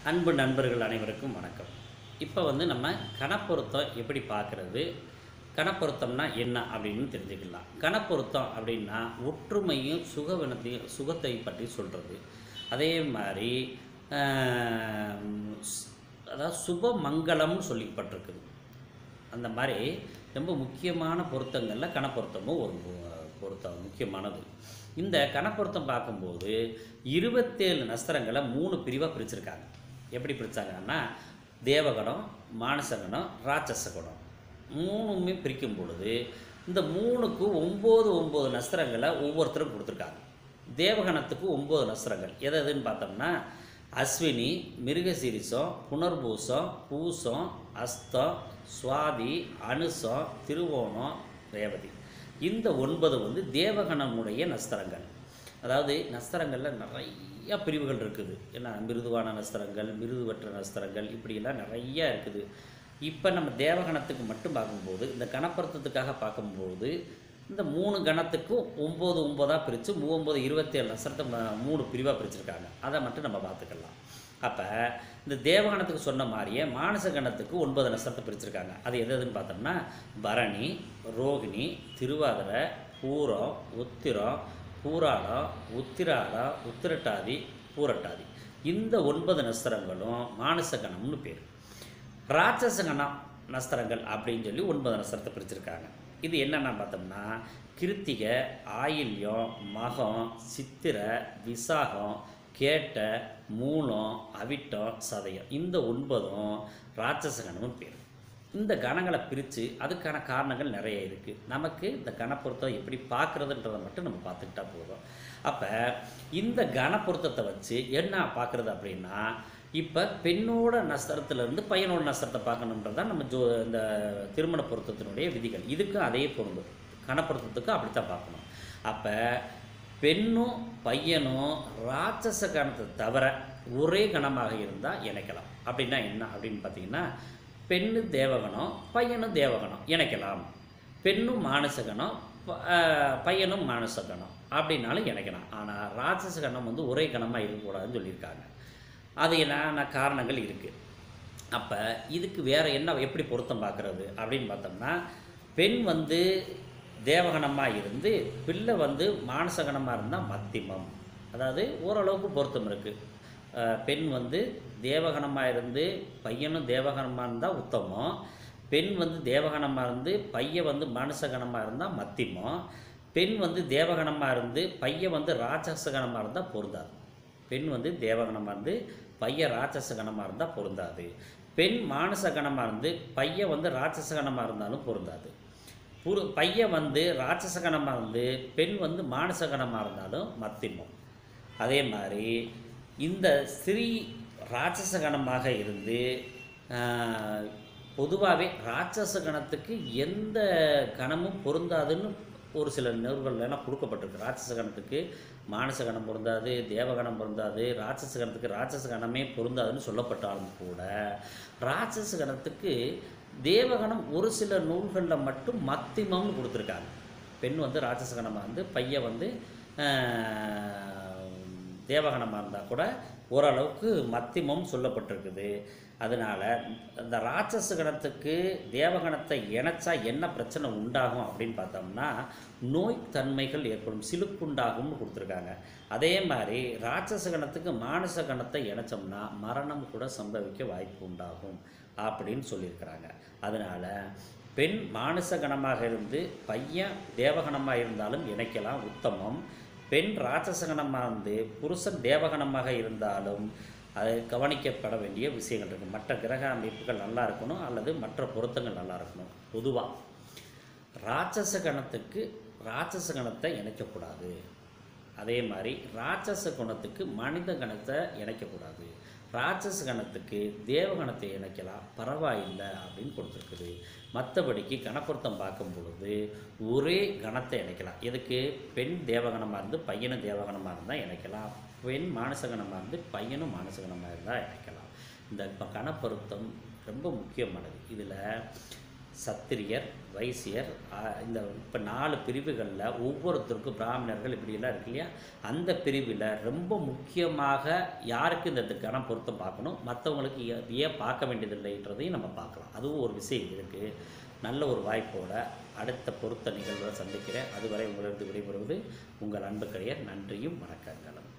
அன்பு நண்பர்கள் அனைவருக்கும் வணக்கம் இப்போ வந்து நம்ம கணப்பொருத்தம் எப்படி பார்க்குறது கணப்பொருத்தம்னா என்ன அப்படின்னு தெரிஞ்சுக்கலாம் கணப்பொருத்தம் அப்படின்னா ஒற்றுமையும் சுகவினத்தையும் சுகத்தை பற்றி சொல்கிறது அதே மாதிரி ஆம், ஸ்- அதாவது சுப மங்களம்னு சொல்லப்பட்டிருக்குது அந்த மாதிரி ரொம்ப முக்கியமான பொருத்தங்களில் கணப்பொருத்தமும் ஒரு பொ- பொருத்தம் முக்கியமானது இந்த கணப்பொருத்தம் பார்க்கும்போது இருபத்தேழு நஸ்திரங்களை மூணு பிரிவாக பிரிச்சிருக்காங்க எப்படி பிரித்தாங்கன்னா தேவகணம் மானசகணம் ராட்சசகணம் மூணுமே பிரிக்கும் பொழுது இந்த மூணுக்கு ஒம்பது ஒம்பது நஸ்திரங்களை ஒவ்வொருத்தரும் கொடுத்துருக்காங்க தேவகணத்துக்கு ஒம்பது நஸ்திரங்கள் எது எதுன்னு பார்த்தோம்னா அஸ்வினி மிருகசீரிசம் புனர்பூசம் பூசம் அஸ்தம் சுவாதி அனுசம் திருவோணம் ரேவதி இந்த ஒன்பது வந்து தேவகணமுடைய நஸ்திரங்கள் அதாவது நஸ்திரங்களில் நிறைய பிரிவுகள் இருக்குது ஏன்னா மிருதுவான நஸ்திரங்கள் மிருதுவற்ற நஸ்திரங்கள் இப்படியெல்லாம் நிறைய இருக்குது இப்போ நம்ம தேவகணத்துக்கு மட்டும் பார்க்கும்போது இந்த கணப்பொருத்தத்துக்காக பார்க்கும்போது இந்த மூணு கணத்துக்கும் ஒம்பது ஒம்பதாக பிரித்து மூவொம்பது இருபத்தேழு நஸ்திரத்தை ம- மூணு பிரிவாக பிரிச்சிருக்காங்க அதை மட்டும் நம்ம பார்த்துக்கலாம் அப்போ இந்த தேவகணத்துக்கு சொன்ன மாதிரியே மானச கணத்துக்கு ஒன்பது நட்சத்திரத்தை பிரிச்சிருக்காங்க அது எது எதுன்னு பார்த்தோம்னா பரணி ரோகிணி திருவாதிரை பூரம் உத்திரம் பூராடம் உத்திராடம் உத்திரட்டாதி பூரட்டாதி இந்த ஒன்பது நஸ்திரங்களும் மானச கணம்னு பேர் ராட்சச கணம் நஸ்திரங்கள் அப்படின்னு சொல்லி ஒன்பது நஸ்திரத்தை பிரிச்சிருக்காங்க இது என்னென்ன பார்த்தோம்னா கிருத்திகை ஆயில்யம் மகம் சித்திரை விசாகம் கேட்ட மூலம் அவிட்டம் சதயம் இந்த ஒன்பதும் ராட்சச கணமும் பேர் இந்த கணங்களை பிரித்து அதுக்கான காரணங்கள் நிறைய இருக்குது நமக்கு இந்த கணப்பொருத்தம் எப்படி பார்க்குறதுன்றதை மட்டும் நம்ம பார்த்துக்கிட்டா போதும் அப்போ இந்த கணப்பொருத்தத்தை வச்சு என்ன பார்க்குறது அப்படின்னா இப்போ பெண்ணோட நஸ்திரத்துலேருந்து பையனோட நஸ்திரத்தை பார்க்கணுன்றது தான் நம்ம ஜோ இந்த திருமண பொருத்தத்தினுடைய விதிகள் இதுக்கும் அதே பொருந்தும் கணப்பொருத்தத்துக்கும் அப்படித்தான் பார்க்கணும் அப்போ பெண்ணும் பையனும் ராட்சச கணத்தை தவிர ஒரே கணமாக இருந்தால் இணைக்கலாம் அப்படின்னா என்ன அப்படின்னு பார்த்தீங்கன்னா பெண்ணு தேவகணம் பையனும் தேவகணம் இணைக்கலாம் பெண்ணும் மானசகணம் ப- ஆஹ் பையனும் மானசகணம் அப்படின்னாலும் இணைக்கலாம் ஆனால் ராட்சச கணம் வந்து ஒரே கணமாக இருக்கக்கூடாதுன்னு சொல்லியிருக்காங்க அது என்ன காரணங்கள் இருக்குது அப்போ இதுக்கு வேறு என்ன எப்படி பொருத்தம் பார்க்குறது அப்படின்னு பார்த்தோம்னா பெண் வந்து தேவகணமாக இருந்து பிள்ளை வந்து மானசகணமாக இருந்தால் மத்திமம் அதாவது ஓரளவுக்கு பொருத்தம் இருக்குது பெண் வந்து தேவகணமாக இருந்து பையனும் தேவகணமாக இருந்தால் உத்தமம் பெண் வந்து தேவகணமாக இருந்து பையன் வந்து மானசகணமாக இருந்தால் மத்திமம் பெண் வந்து தேவகணமாக இருந்து பையன் வந்து ராட்சசகணமாக இருந்தால் பொருந்தாது பெண் வந்து தேவகணமாக இருந்து பையன் ராட்சச கணமாக இருந்தால் பொருந்தாது பெண் மானச கணமாக இருந்து பையன் வந்து ராட்சச கணமாக இருந்தாலும் பொருந்தாது புரு பையன் வந்து ராட்சச கணமாக இருந்து பெண் வந்து மானச கணமாக இருந்தாலும் மத்திமம் அதே மாதிரி இந்த ஸ்திரீ ராட்சச கணமாக இருந்து பொதுவாகவே ராட்சச கணத்துக்கு எந்த கணமும் பொருந்தாதுன்னு ஒரு சில நிறுவனங்கள்லாம் கொடுக்கப்பட்டிருக்கு ராட்சச கணத்துக்கு மானச கணம் பொருந்தாது தேவகணம் பொருந்தாது ராட்சச கணத்துக்கு ராட்சச கணமே பொருந்தாதுன்னு சொல்லப்பட்டாலும் கூட ராட்சச கணத்துக்கு தேவகணம் ஒரு சில நூல்களில் மட்டும் மத்திமம்னு கொடுத்துருக்காங்க பெண் வந்து ராட்சச கணமாக வந்து பையன் வந்து ஆஹ், தேவகணமாக இருந்தால் கூட ஓரளவுக்கு மத்திமம் சொல்லப்பட்டிருக்குது அதனால் இந்த ராட்சச கணத்துக்கு தேவகணத்தை இணைச்சா என்ன பிரச்சனை உண்டாகும் அப்படின்னு பார்த்தோம்னா நோய் தன்மைகள் ஏற்படும் சிலுக்குண்டாகும்னு கொடுத்துருக்காங்க அதே மாதிரி ராட்சச கணத்துக்கு மானச கணத்தை இணைச்சோம்னா மரணம் கூட சம்பவிக்க வாய்ப்பு உண்டாகும் அப்படின்னு சொல்லியிருக்கிறாங்க அதனால் பெண் மானச கணமாக இருந்து பையன் தேவகணமாக இருந்தாலும் இணைக்கலாம் உத்தமம் பெண் ராட்சசகணமாக இருந்து புருஷன் தேவகணமாக இருந்தாலும் அது கவனிக்கப்பட வேண்டிய விஷயங்கள் இருக்குது மற்ற கிரக அமைப்புகள் நல்லா இருக்கணும் அல்லது மற்ற பொருத்தங்கள் நல்லா இருக்கணும் பொதுவாக ராட்சச கணத்துக்கு ராட்சச கணத்தை இணைக்கக்கூடாது அதே மாதிரி ராட்சச குணத்துக்கு மனித கணத்தை இணைக்கக்கூடாது ராட்சச கணத்துக்கு தேவகணத்தை இணைக்கலாம் பரவாயில்லை அப்படின்னு கொடுத்துருக்குது மற்றபடிக்கு கணப்பொருத்தம் பார்க்கும் பொழுது ஒரே கணத்தை இணைக்கலாம் எதுக்கு பெண் தேவகணமாக இருந்து பையனும் தேவகணமாக இருந்தால் இணைக்கலாம் பெண் மானசகணமாக இருந்து பையனும் மானசகணமாக இருந்தால் இணைக்கலாம் இந்த இப்போ கணப்பொருத்தம் ரொம்ப முக்கியமானது இதில் சத்திரியர் வைசியர் ஆ, இந்த இப்போ நாலு பிரிவுகளில் ஒவ்வொருத்தருக்கும் பிராமணர்கள் இப்படியெல்லாம் இருக்கு இல்லையா அந்த பிரிவில் ரொம்ப முக்கியமாக யாருக்கு இந்த இந்த கணம் பொருத்தம் பார்க்கணும் மற்றவங்களுக்கு ஏ- ஏன் பார்க்க வேண்டியதில்லைன்றதையும் நம்ம பார்க்கலாம் அதுவும் ஒரு விஷயம் இருக்குது நல்ல ஒரு வாய்ப்போட அடுத்த பொருத்த நிகழ்வை சந்திக்கிறேன் அதுவரை உங்களிடம் விடைபெறுவது உங்கள் அன்பு கரையர் நன்றியும் வணக்கங்களும்